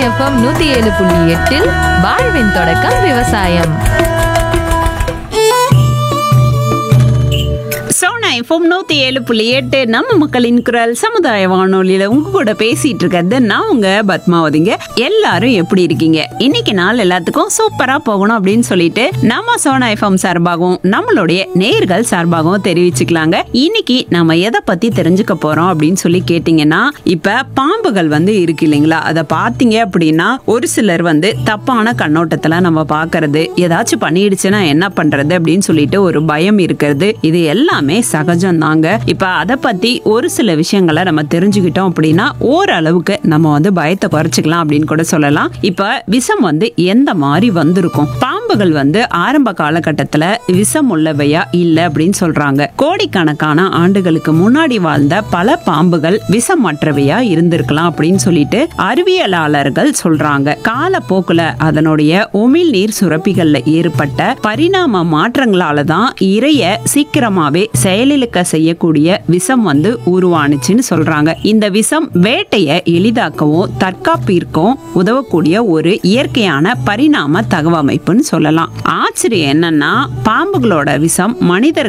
FM நூத்தி ஏழு புள்ளி எட்டில் வாழ்வின் தொடக்கம் விவசாயம் சோனா எஃப்எம் நூத்தி ஏழு புள்ளி எட்டு நம்ம மக்களின் குரல் சமுதாய வானொலியில உங்க கூட பேசிட்டு இருக்கிறது நான் உங்க பத்மாவதிங்க எல்லாரும் எப்படி இருக்கீங்க இன்னைக்கு நாள் எல்லாத்துக்கும் சூப்பரா போகணும் அப்படின்னு சொல்லிட்டு நம்ம சோனா எஃப்எம் சார்பாகவும் நம்மளுடைய நேர்கள் சார்பாகவும் தெரிவிச்சுக்கலாங்க இன்னைக்கு நம்ம எதை பத்தி தெரிஞ்சுக்க போறோம் அப்படின்னு சொல்லி கேட்டீங்கன்னா இப்ப பாம்புகள் வந்து இருக்கு இல்லைங்களா அதை பார்த்தீங்க அப்படின்னா ஒரு சிலர் வந்து தப்பான கண்ணோட்டத்துல நம்ம பார்க்கறது ஏதாச்சும் பண்ணிடுச்சுன்னா என்ன பண்றது அப்படின்னு சொல்லிட்டு ஒரு பயம் இருக்கிறது இது எல்லாமே சகஜம் தாங்க இப்ப அதை பத்தி ஒரு சில விஷயங்களை நம்ம தெரிஞ்சுக்கிட்டோம் அப்படின்னா ஓரளவுக்கு நம்ம வந்து பயத்தை குறைச்சிக்கலாம் அப்படின்னு கூட சொல்லலாம் இப்ப விஷம் வந்து எந்த மாதிரி வந்திருக்கும் பாம்புகள் வந்து ஆரம்ப காலகட்டத்துல விஷம் உள்ளவையா இல்ல அப்படின்னு சொல்றாங்க கோடிக்கணக்கான ஆண்டுகளுக்கு முன்னாடி வாழ்ந்த பல பாம்புகள் விஷமற்றவையா இருந்திருக்கலாம் அப்படின்னு சொல்லிட்டு அறிவியலாளர்கள் சொல்றாங்க காலப்போக்குல அதனுடைய உமிழ் நீர் சுரப்பிகள்ல ஏற்பட்ட பரிணாம மாற்றங்களால தான் இறைய சீக்கிரமாவே செயலிழக்க செய்யக்கூடிய விஷம் வந்து உருவானுச்சுன்னு சொல்றாங்க இந்த விஷம் வேட்டைய எளிதாக்கவும் தற்காப்பிற்கும் உதவக்கூடிய ஒரு இயற்கையான பரிணாம தகவமைப்புன்னு சொல்லலாம் ஆச்சரியம் என்னன்னா பாம்புகளோட விஷம் மனிதர்கள்